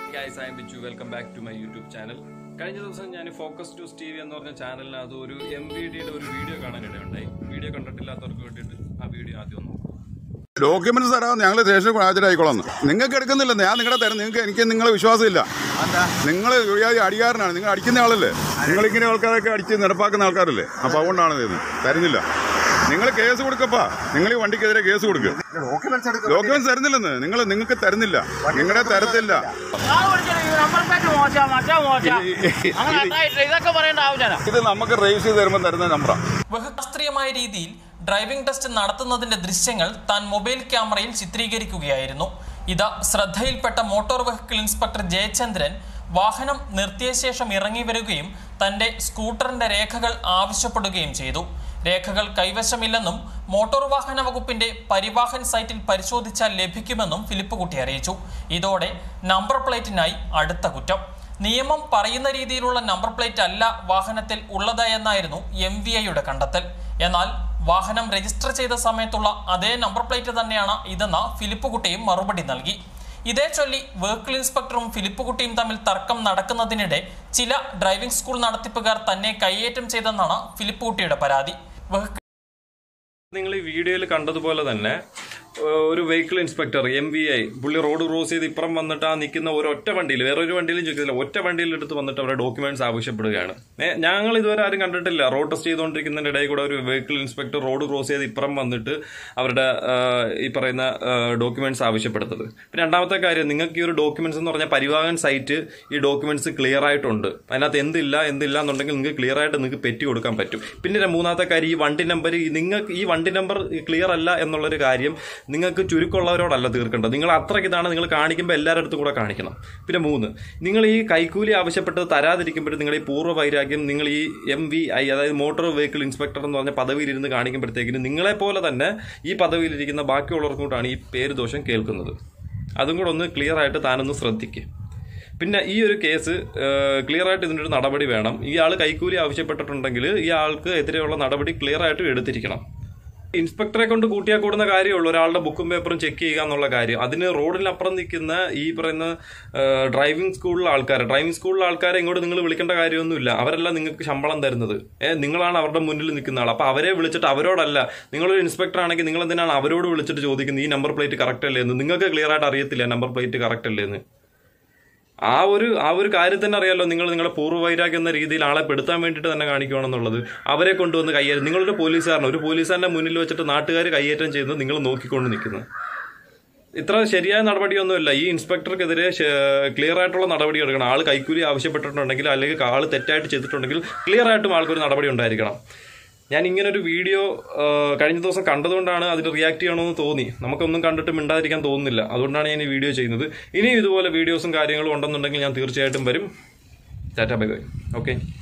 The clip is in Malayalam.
Guys I'm Bichu welcome back to my YouTube channel കഴിഞ്ഞ ദിവസം ഞാൻ ഫോക്കസ് ടു ടി വി എന്ന് പറഞ്ഞ ചാനലിനകത്ത് ഒരു എം വി ഡിയുടെ ഒരു വീഡിയോ കാണാനിടയുണ്ടായി വീഡിയോ കണ്ടിട്ടില്ലാത്തവർക്ക് വേണ്ടിയിട്ട് ആ വീഡിയോ ആദ്യം ഒന്ന് നോക്കാം ഡോക്യുമെന്റ്സ് തരാം ഞങ്ങൾ സ്റ്റേഷനിൽ ഹാജരായിക്കോളാം നിങ്ങൾക്ക് എടുക്കുന്നില്ല ഞാൻ നിങ്ങളുടെ തരാം നിങ്ങൾക്ക് എനിക്ക് നിങ്ങളെ വിശ്വാസമില്ല നിങ്ങൾ അടികാരനാണ് നിങ്ങൾ അടിക്കുന്ന ആളല്ലേ നിങ്ങൾ ഇങ്ങനെ ആൾക്കാരൊക്കെ അടിച്ച് നടപ്പാക്കുന്ന ആൾക്കാരല്ലേ അപ്പൊ അതുകൊണ്ടാണ് ഇത് തരുന്നില്ല നിങ്ങൾ കേസ് കൊടുക്കപ്പാ നിങ്ങൾ ഈ വണ്ടിക്കെതിരെ കേസ് കൊടുക്കുക ഡോക്യുമെന്റ്സ് തരുന്നില്ലെന്ന് നിങ്ങൾ നിങ്ങൾക്ക് തരുന്നില്ല നിങ്ങളെ തരത്തില്ല ആള് വിളിച്ചിട്ട് ഈ നമ്പർ പ്ലേറ്റ് മോശാ മറ്റേ മോശാ അങ്ങനെ ഉണ്ടായിട്ടില്ല. ഇതൊക്കെ പറയേണ്ട ആവശ്യമില്ല ഇത് നമുക്ക് രജിസ്റ്റർ ചെയ്ത് തരുമ്പോൾ തരുന്ന നമ്പറാണ് ബഹുശാസ്ത്രീയമായ രീതിയിൽ ഡ്രൈവിംഗ് ടെസ്റ്റ് നടത്തുന്നതിന്റെ ദൃശ്യങ്ങൾ താൻ മൊബൈൽ ക്യാമറയിൽ ചിത്രീകരിക്കുകയായിരുന്നു ഇത് ശ്രദ്ധയിൽപ്പെട്ട മോട്ടോർ വെഹിക്കിൾ ഇൻസ്പെക്ടർ ജയചന്ദ്രൻ വാഹനം നിർത്തിയ ശേഷം ഇറങ്ങി വരികയും തന്റെ സ്കൂട്ടറിന്റെ രേഖകൾ ആവശ്യപ്പെടുകയും ചെയ്തു രേഖകൾ കൈവശമില്ലെന്നും മോട്ടോർ വാഹന വകുപ്പിന്റെ പരിവാഹൻ സൈറ്റിൽ പരിശോധിച്ചാൽ ലഭിക്കുമെന്നും ഫിലിപ്പ് കുട്ടി അറിയിച്ചു ഇതോടെ നമ്പർ പ്ലേറ്റിനായി അടുത്ത കുറ്റം നിയമം പറയുന്ന രീതിയിലുള്ള നമ്പർ പ്ലേറ്റ് അല്ല വാഹനത്തിൽ ഉള്ളത് എന്നായിരുന്നു എം വി ഐയുടെ കണ്ടെത്തൽ എന്നാൽ വാഹനം രജിസ്റ്റർ ചെയ്ത സമയത്തുള്ള അതേ നമ്പർ പ്ലേറ്റ് തന്നെയാണ് ഇതെന്ന് ഫിലിപ്പ് കുട്ടിയും മറുപടി നൽകി ഇതേ ചൊല്ലി വെഹിക്കിൾ ഇൻസ്പെക്ടറും ഫിലിപ്പ് കുട്ടിയും തമ്മിൽ തർക്കം നടക്കുന്നതിനിടെ ചില ഡ്രൈവിംഗ് സ്കൂൾ നടത്തിപ്പുകാർ തന്നെ കൈയേറ്റം ചെയ്തെന്നാണ് ഫിലിപ്പ് കുട്ടിയുടെ പരാതി വെഹിക്കിൾ നിങ്ങൾ ഈ വീഡിയോയിൽ കണ്ടതുപോലെ തന്നെ ഏഹ്, ഒരു vehicle inspector M V I പുള്ളി റോഡ് ക്രോസ് ചെയ്ത് ഇപ്പുറം വന്നിട്ട് ആ നിൽക്കുന്ന ഒരൊറ്റ വണ്ടിയിൽ വേറെ ഒരു വണ്ടിയിലും ചോദിക്കുന്നില്ല ഒറ്റ വണ്ടിയിൽ എടുത്ത് വന്നിട്ട് അവരുടെ ഡോക്യുമെന്റ്സ് ആവശ്യപ്പെടുകയാണ് ഏ, ഞങ്ങൾ ഇതുവരെ ആരും കണ്ടിട്ടില്ല റോഡ് ടെസ്റ്റ് ചെയ്തുകൊണ്ടിരിക്കുന്നതിന്റെ ഇടയിൽ കൂടെ ഒരു വെഹിക്കിൾ ഇൻസ്പെക്ടർ റോഡ് ക്രോസ് ചെയ്ത് ഇപ്പുറം വന്നിട്ട് അവരുടെ ഏഹ്, ഈ പറയുന്ന ഡോക്യുമെന്റ്സ് ആവശ്യപ്പെടുന്നത് പിന്നെ രണ്ടാമത്തെ കാര്യം നിങ്ങൾക്ക് ഈ ഒരു ഡോക്യുമെന്റ്സ് എന്ന് പറഞ്ഞാൽ പരിവാഹൻ സൈറ്റ് ഈ ഡോക്യുമെന്റ്സ് ക്ലിയർ ആയിട്ടുണ്ട് അതിനകത്ത് എന്തില്ല എന്തില്ല എന്നുണ്ടെങ്കിൽ നിങ്ങൾക്ക് ക്ലിയർ ആയിട്ട് നിങ്ങൾക്ക് പെറ്റി കൊടുക്കാൻ പറ്റും പിന്നെ മൂന്നാമത്തെ കാര്യം ഈ വണ്ടി നമ്പർ നിങ്ങൾക്ക് ഈ വണ്ടി നമ്പർ ക്ലിയർ അല്ല എന്നുള്ളൊരു കാര്യം നിങ്ങൾക്ക് ചുരുക്കമുള്ളവരോടല്ല തീർക്കേണ്ടത് നിങ്ങൾ അത്രയ്ക്ക് ഇതാണ് നിങ്ങൾ കാണിക്കുമ്പോൾ എല്ലാവരുടെ അടുത്തും കൂടെ കാണിക്കണം പിന്നെ മൂന്ന് നിങ്ങൾ ഈ കൈക്കൂലി ആവശ്യപ്പെട്ടത് തരാതിരിക്കുമ്പോഴും നിങ്ങൾ ഈ പൂർവ്വ വൈരാഗ്യം നിങ്ങൾ ഈ എം വി ഐ അതായത് മോട്ടോർ വെഹിക്കിൾ ഇൻസ്പെക്ടർ എന്ന് പറഞ്ഞ പദവിയിലിരുന്ന് കാണിക്കുമ്പോഴത്തേക്കിന് നിങ്ങളെ പോലെ തന്നെ ഈ പദവിയിലിരിക്കുന്ന ബാക്കിയുള്ളവർക്കും കൂടാണ് ഈ പേര് ദോഷം കേൾക്കുന്നത് അതും കൂടെ ഒന്ന് ക്ലിയർ ആയിട്ട് താനൊന്ന് ശ്രദ്ധിക്കുക പിന്നെ ഈ ഒരു കേസ് ക്ലിയർ ആയിട്ട് ഇതിൻ്റെ ഒരു നടപടി വേണം ഈ ആൾ കൈക്കൂലി ആവശ്യപ്പെട്ടിട്ടുണ്ടെങ്കിൽ ഈ ആൾക്ക് എതിരെയുള്ള നടപടി ക്ലിയർ ആയിട്ട് എടുത്തിരിക്കണം ഇൻസ്പെക്ടറെ കൊണ്ട് കൂട്ടിയാൽ കൂടുന്ന കാര്യമുള്ളൂ ഒരാളുടെ ബുക്കും പേപ്പറും ചെക്ക് ചെയ്യുക എന്നുള്ള കാര്യം അതിന് റോഡിനപ്പുറം നിൽക്കുന്ന ഈ പറയുന്ന ഡ്രൈവിംഗ് സ്കൂളിലെ ആൾക്കാരെ ഡ്രൈവിംഗ് സ്കൂളിലെ ആൾക്കാരെ ഇങ്ങോട്ട് നിങ്ങൾ വിളിക്കേണ്ട കാര്യമൊന്നുമില്ല അവരെല്ലാം നിങ്ങൾക്ക് ശമ്പളം തരുന്നത് ഏഹ് നിങ്ങളാണ് അവരുടെ മുന്നിൽ നിൽക്കുന്ന ആൾ അപ്പൊ അവരെ വിളിച്ചിട്ട് അവരോടല്ല നിങ്ങളൊരു ഇൻസ്പെക്ടർ ആണെങ്കിൽ നിങ്ങൾ എന്തിനാണ് അവരോട് വിളിച്ചിട്ട് ചോദിക്കുന്നത് ഈ നമ്പർ പ്ലേറ്റ് കറക്റ്റ് അല്ലേ എന്ന് നിങ്ങൾക്ക് ക്ലിയർ ആയിട്ട് അറിയത്തില്ല നമ്പർ പ്ലേറ്റ് കറക്റ്റ് അല്ലേ എന്ന് ആ ഒരു ആ ഒരു കാര്യം തന്നെ അറിയാലോ നിങ്ങൾ നിങ്ങളുടെ പൂർവ്വ വൈരാഗ്യം എന്ന രീതിയിൽ ആളെ പെടുത്താൻ വേണ്ടിയിട്ട് തന്നെ കാണിക്കുകയാണെന്നുള്ളത് അവരെ കൊണ്ടുവന്ന് കയ്യേറ്റം നിങ്ങളൊരു പോലീസുകാരൻ ഒരു പോലീസുകാരന്റെ മുന്നിൽ വെച്ചിട്ട് നാട്ടുകാർ കയ്യേറ്റം ചെയ്യുന്നത് നിങ്ങൾ നോക്കിക്കൊണ്ട് നിൽക്കുന്നത് ഇത്ര ശരിയായ നടപടിയൊന്നുമില്ല ഈ ഇൻസ്പെക്ടർക്കെതിരെ ക്ലിയർ ആയിട്ടുള്ള നടപടി എടുക്കണം ആൾ കൈക്കൂലി ആവശ്യപ്പെട്ടിട്ടുണ്ടെങ്കിൽ അല്ലെങ്കിൽ ആൾ തെറ്റായിട്ട് ചെയ്തിട്ടുണ്ടെങ്കിൽ ക്ലിയർ ആയിട്ടും ആൾക്കൊരു നടപടി ഉണ്ടായിരിക്കണം ഞാൻ ഇങ്ങനെ ഒരു വീഡിയോ ആ, കഴിഞ്ഞ ദിവസം കണ്ടതുകൊണ്ടാണ് അതിന് റിയാക്ട് ചെയ്യണമെന്ന് തോന്നി നമുക്കൊന്നും കണ്ടിട്ട് മിണ്ടാതിരിക്കാൻ തോന്നുന്നില്ല അതുകൊണ്ടാണ് ഞാൻ ഈ വീഡിയോ ചെയ്യുന്നത് ഇനിയും ഇതുപോലെ വീഡിയോസും കാര്യങ്ങളും ഉണ്ടെന്നുണ്ടെങ്കിൽ ഞാൻ തീർച്ചയായിട്ടും വരും ടാറ്റ ബൈ ബൈ ഓക്കെ